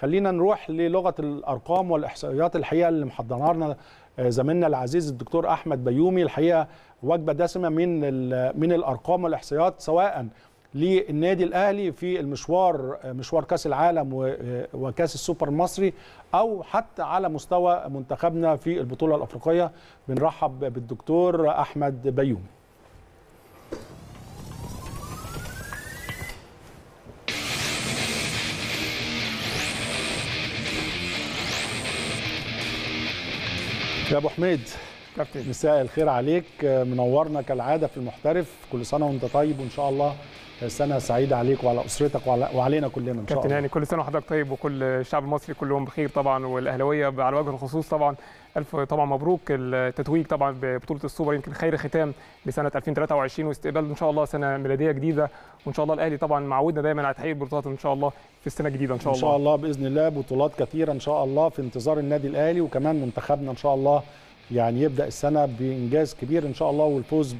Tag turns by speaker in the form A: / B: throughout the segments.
A: خلينا نروح للغه الارقام والاحصائيات الحقيقه اللي محضرها لنا زميلنا العزيز الدكتور احمد بيومي الحقيقه وجبه دسمه من من الارقام والاحصائيات سواء للنادي الاهلي في المشوار مشوار كاس العالم وكاس السوبر المصري او حتى على مستوى منتخبنا في البطوله الافريقيه بنرحب بالدكتور احمد بيومي يا ابو حميد
B: كابتن
A: مساء الخير عليك منورنا كالعاده في المحترف كل سنه وانت طيب وان شاء الله سنه سعيده عليك وعلى اسرتك وعلى وعلينا كلنا ان شاء
B: كابتن
A: الله
B: يعني كل سنه وحضرتك طيب وكل الشعب المصري كلهم بخير طبعا والاهلاويه على وجه الخصوص طبعا الف طبعا مبروك التتويج طبعا ببطوله السوبر يمكن خير ختام لسنه 2023 واستقبال ان شاء الله سنه ميلاديه جديده وان شاء الله الاهلي طبعا معودنا دايما على تحقيق البطولات ان شاء الله في السنه الجديده ان شاء
A: ان
B: الله
A: شاء الله باذن الله بطولات كثيره ان شاء الله في انتظار النادي الاهلي وكمان منتخبنا ان شاء الله يعني يبدا السنه بانجاز كبير ان شاء الله والفوز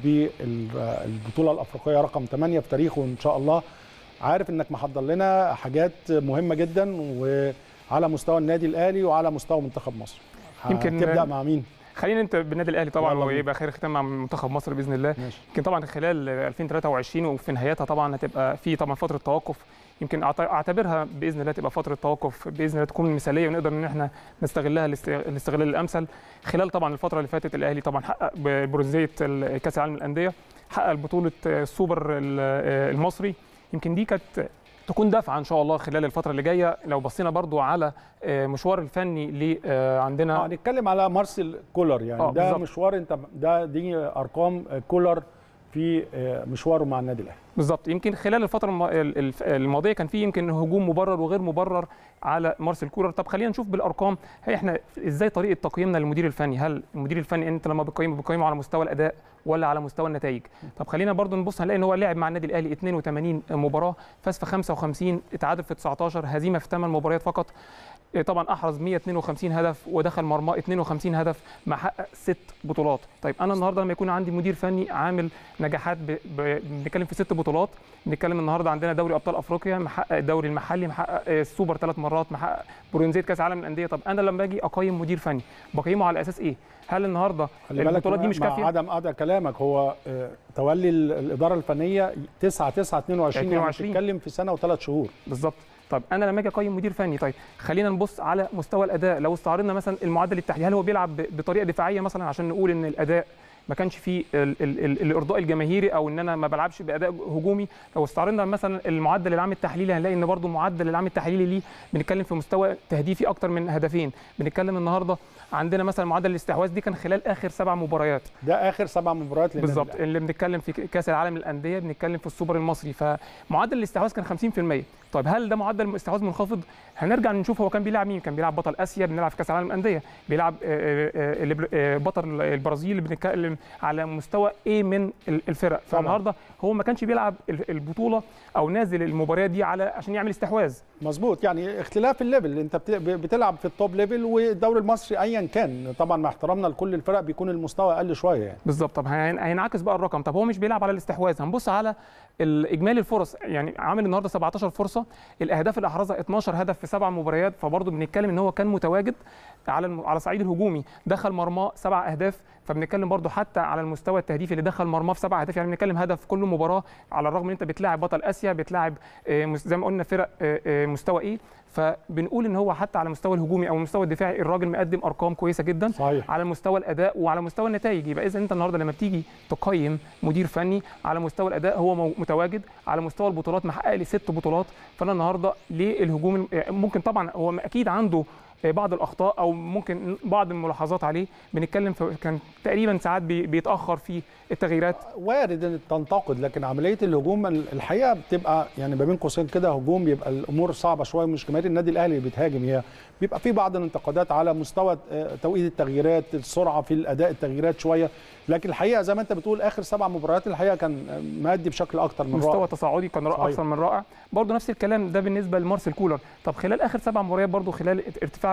A: بالبطوله الافريقيه رقم 8 في تاريخه ان شاء الله عارف انك محضر لنا حاجات مهمه جدا وعلى مستوى النادي الاهلي وعلى مستوى منتخب مصر
B: يمكن-
A: تبدا مع مين
B: خلينا انت بالنادي الاهلي طبعا
A: يلا بينا.
B: ويبقى خير ختام مع منتخب مصر باذن الله
A: ماشي
B: يمكن طبعا خلال 2023 وفي نهايتها طبعا هتبقى في طبعا فتره توقف يمكن أعت- اعتبرها باذن الله تبقى فتره توقف باذن الله تكون مثاليه ونقدر ان احنا نستغلها الاست- الاستغلال الامثل خلال طبعا الفتره اللي فاتت الاهلي طبعا حقق برونزيه ال- كاس العالم للانديه حقق بطوله السوبر ال- المصري يمكن دي كانت تكون دافعه ان شاء الله خلال الفتره اللي جايه لو بصينا برضو على مشوار الفني اللي عندنا
A: اه نتكلم على مارسيل كولر يعني
B: آه،
A: ده
B: بالظبط.
A: مشوار انت ده دي ارقام كولر في مشواره مع النادي الاهلي
B: بالظبط يمكن خلال الفتره الم- ال- ال- الماضيه كان في يمكن هجوم مبرر وغير مبرر على مارسيل كولر طب خلينا نشوف بالارقام هي احنا ازاي طريقه تقييمنا للمدير الفني هل المدير الفني انت لما بتقيمه بتقيمه على مستوى الاداء ولا على مستوى النتائج طب خلينا برضو نبص هنلاقي ان هو لعب مع النادي الاهلي 82 مباراه فاز في 55 اتعادل في 19 هزيمه في 8 مباريات فقط إيه طبعا احرز 152 هدف ودخل مرمى 52 هدف محقق ست بطولات طيب انا النهارده لما يكون عندي مدير فني عامل نجاحات ب... ب... بنتكلم في ست بطولات بنتكلم النهارده عندنا دوري ابطال افريقيا محقق الدوري المحلي محقق آه، السوبر ثلاث مرات محقق برونزيه كاس عالم للانديه طب انا لما باجي اقيم مدير فني بقيمه على اساس ايه هل النهارده
A: خلي بالك
B: البطولات دي مش
A: مع
B: كافيه
A: عدم اداء كلامك هو آه، تولي ال- الاداره الفنيه 9 9 22 يعني
B: 22.
A: بتتكلم في سنه وثلاث شهور
B: بالظبط طب انا لما اجي اقيم مدير فني طيب خلينا نبص على مستوى الاداء لو استعرضنا مثلا المعدل التحليلي هل هو بيلعب ب- بطريقه دفاعيه مثلا عشان نقول ان الاداء ما كانش فيه ال ال ال الارضاء الجماهيري او ان انا ما بلعبش باداء هجومي لو استعرضنا مثلا المعدل العام التحليلي هنلاقي ان برضو المعدل العام التحليلي ليه بنتكلم في مستوى تهديفي اكتر من هدفين بنتكلم النهارده عندنا مثلا معدل الاستحواذ دي كان خلال اخر سبع مباريات
A: ده اخر سبع مباريات للنادي
B: بالظبط
A: الأهلي.
B: اللي بنتكلم في كاس العالم للانديه بنتكلم في السوبر المصري فمعدل الاستحواذ كان 50% طيب هل ده معدل استحواذ منخفض هنرجع نشوف هو كان بيلعب مين كان بيلعب بطل اسيا بنلعب في كاس العالم للانديه بيلعب آه، آه، اللي بر- آه، بطل البرازيل اللي بنتكلم على مستوى ايه من ال- الفرق
A: طبعاً.
B: فالنهارده هو ما كانش بيلعب ال- البطوله او نازل المباريات دي على عشان يعمل استحواذ
A: مظبوط يعني اختلاف الليفل انت بت- بتلعب في التوب ليفل والدوري المصري ايا كان طبعا مع احترامنا لكل الفرق بيكون المستوى اقل شويه يعني
B: بالظبط طب هين- هينعكس بقى الرقم طب هو مش بيلعب على الاستحواذ هنبص على الاجمالي الفرص يعني عامل النهارده 17 فرصه الاهداف اللي احرزها 12 هدف في سبع مباريات فبرضه بنتكلم ان هو كان متواجد على الم... على صعيد الهجومي دخل مرماه سبع اهداف فبنتكلم برضه حتى على المستوى التهديفي اللي دخل مرماه في سبع اهداف يعني بنتكلم هدف كل مباراه على الرغم ان انت بتلاعب بطل اسيا بتلاعب آه، مس- زي ما قلنا فرق آه، آه، مستوى ايه فبنقول ان هو حتى على المستوى الهجومي او المستوى الدفاعي الراجل مقدم ارقام كويسه جدا
A: صحيح
B: على مستوى الاداء وعلى مستوى النتائج يبقى اذا انت النهارده لما بتيجي تقيم مدير فني على مستوى الاداء هو مو- متواجد على مستوى البطولات محقق لي ست بطولات فانا النهارده ليه الهجوم الم- ممكن طبعا هو اكيد عنده بعض الاخطاء او ممكن بعض الملاحظات عليه بنتكلم في كان تقريبا ساعات بي- بيتاخر في التغييرات
A: وارد ان تنتقد لكن عمليه الهجوم الحقيقه بتبقى يعني ما بين قوسين كده هجوم بيبقى الامور صعبه شويه مش جماهير النادي الاهلي اللي بتهاجم هي بيبقى في بعض الانتقادات على مستوى آه، توقيت التغييرات السرعه في الاداء التغييرات شويه لكن الحقيقه زي ما انت بتقول اخر سبع مباريات الحقيقه كان آه، مادي بشكل اكتر من
B: مستوى
A: رائع
B: تصاعدي كان رائع
A: صحيح.
B: اكثر من رائع برضه نفس الكلام ده بالنسبه لمارسيل كولر طب خلال اخر سبع مباريات برضه خلال ارتفاع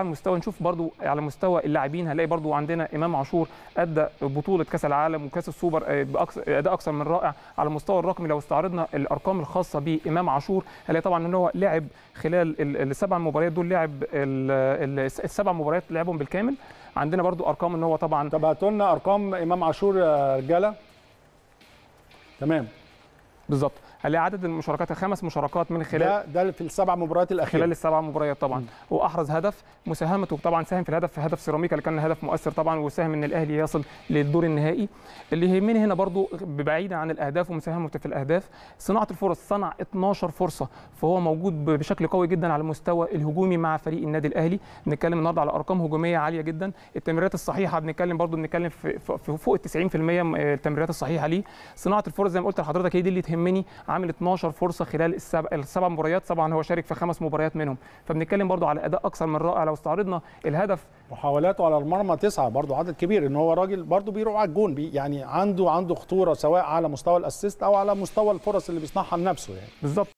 B: على المستوى نشوف برضو على مستوى اللاعبين هنلاقي برضو عندنا امام عاشور ادى بطوله كاس العالم وكاس السوبر آه، بأكثر- اداء اكثر من رائع على المستوى الرقمي لو استعرضنا الارقام الخاصه بامام عاشور هنلاقي طبعا ان هو لعب خلال ال- السبع مباريات دول لعب ال- ال- السبع مباريات لعبهم بالكامل عندنا برضو ارقام ان هو طبعا
A: طب هاتوا لنا ارقام امام عاشور يا رجاله تمام
B: بالظبط هنلاقي عدد المشاركات خمس مشاركات من خلال
A: ده ده في السبع مباريات الاخيره
B: خلال السبع مباريات طبعا
A: مم.
B: هو احرز هدف مساهمته طبعا ساهم في الهدف في هدف سيراميكا اللي كان هدف مؤثر طبعا وساهم ان الاهلي يصل للدور النهائي اللي يهمني هنا برضو بعيدا عن الاهداف ومساهمته في الاهداف صناعه الفرص صنع 12 فرصه فهو موجود ب- بشكل قوي جدا على المستوى الهجومي مع فريق النادي الاهلي بنتكلم النهارده على ارقام هجوميه عاليه جدا التمريرات الصحيحه بنتكلم برضو بنتكلم في في- في فوق ال 90% م- التمريرات الصحيحه ليه صناعه الفرص زي ما قلت لحضرتك هي دي اللي تهمني عامل 12 فرصه خلال السبع السبع مباريات طبعا هو شارك في خمس مباريات منهم فبنتكلم برضو على اداء اكثر من رائع لو استعرضنا الهدف
A: محاولاته على المرمى تسعه برضو عدد كبير ان هو راجل برضو بيروح على الجون بي يعني عنده عنده خطوره سواء على مستوى الاسيست او على مستوى الفرص اللي بيصنعها لنفسه يعني
B: بالظبط